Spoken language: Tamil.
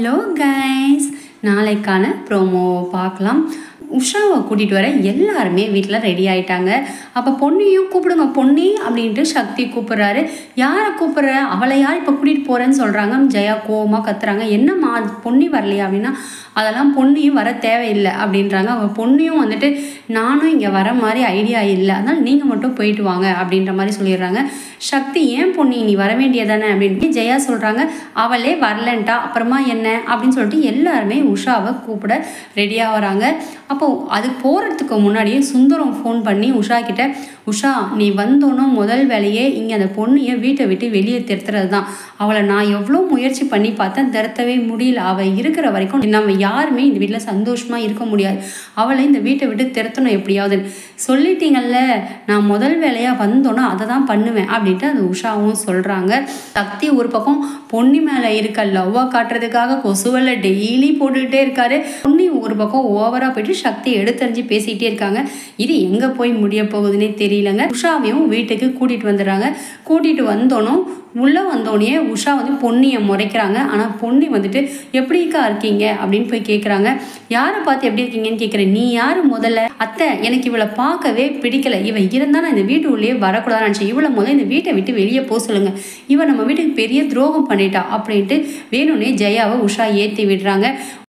ஹலோ கைஸ் நாளைக்கான ப்ரோமோ பார்க்கலாம் உஷாவை கூட்டிகிட்டு வர எல்லாருமே வீட்டில் ரெடி ஆயிட்டாங்க அப்போ பொண்ணையும் கூப்பிடுங்க பொன்னி அப்படின்ட்டு சக்தி கூப்பிட்றாரு யாரை கூப்பிட்ற அவளை யார் இப்போ கூட்டிகிட்டு போகிறேன்னு சொல்கிறாங்க ஜெயா கோவமாக கத்துறாங்க என்னம்மா பொன்னி வரலையா அப்படின்னா அதெல்லாம் பொண்ணியும் வர தேவையில்லை அப்படின்றாங்க அவள் பொண்ணியும் வந்துட்டு நானும் இங்கே வர மாதிரி ஐடியா இல்லை அதனால் நீங்கள் மட்டும் போயிட்டு வாங்க அப்படின்ற மாதிரி சொல்லிடுறாங்க சக்தி ஏன் பொண்ணி நீ வர வேண்டியதானே அப்படின்ட்டு ஜெயா சொல்கிறாங்க அவளே வரலன்ட்டா அப்புறமா என்ன அப்படின்னு சொல்லிட்டு எல்லாருமே உஷாவை கூப்பிட ரெடியாக வராங்க அப்போ அது போகிறதுக்கு முன்னாடியே சுந்தரம் ஃபோன் பண்ணி உஷா கிட்ட உஷா நீ வந்தோன்னே முதல் வேலையே இங்கே அந்த பொண்ணையை வீட்டை விட்டு வெளியே திருத்துறது தான் அவளை நான் எவ்வளோ முயற்சி பண்ணி பார்த்தேன் திருத்தவே முடியல அவள் இருக்கிற வரைக்கும் நம்ம யாருமே இந்த வீட்டில் சந்தோஷமாக இருக்க முடியாது அவளை இந்த வீட்டை விட்டு திருத்தணும் எப்படியாவது சொல்லிட்டீங்கல்ல நான் முதல் வேலையாக வந்தோன்னா அதை தான் பண்ணுவேன் அப்படின்ட்டு அந்த உஷாவும் சொல்கிறாங்க சக்தி ஒரு பக்கம் பொன்னி மேலே இருக்க லவ்வாக காட்டுறதுக்காக கொசுவலை டெய்லி போட்டுக்கிட்டே இருக்காரு பொன்னி ஒரு பக்கம் ஓவராக போயிட்டு சக்தி எடுத்தறிஞ்சு பேசிக்கிட்டே இருக்காங்க இது எங்கே போய் முடிய போகுதுன்னே தெரியலங்க உஷாவையும் வீட்டுக்கு கூட்டிகிட்டு வந்துடுறாங்க கூட்டிகிட்டு வந்தோனும் உள்ளே வந்தோடனே உஷா வந்து பொன்னியை முறைக்கிறாங்க ஆனால் பொன்னி வந்துட்டு எப்படிக்கா இருக்கீங்க அப்படின்னு போய் கேட்குறாங்க யாரை பார்த்து எப்படி இருக்கீங்கன்னு கேட்குறேன் நீ யார் முதல்ல அத்தை எனக்கு இவளை பார்க்கவே பிடிக்கல இவ இருந்தால் நான் இந்த வீட்டு உள்ளே வரக்கூடாதுன்னு நினச்சேன் இவளை முதல்ல இந்த வீட்டை விட்டு வெளியே போக சொல்லுங்க இவன் நம்ம வீட்டுக்கு பெரிய துரோகம் பண்ணிட்டா அப்படின்ட்டு வேணும்னே ஜெயாவை உஷா ஏற்றி விடுறாங்க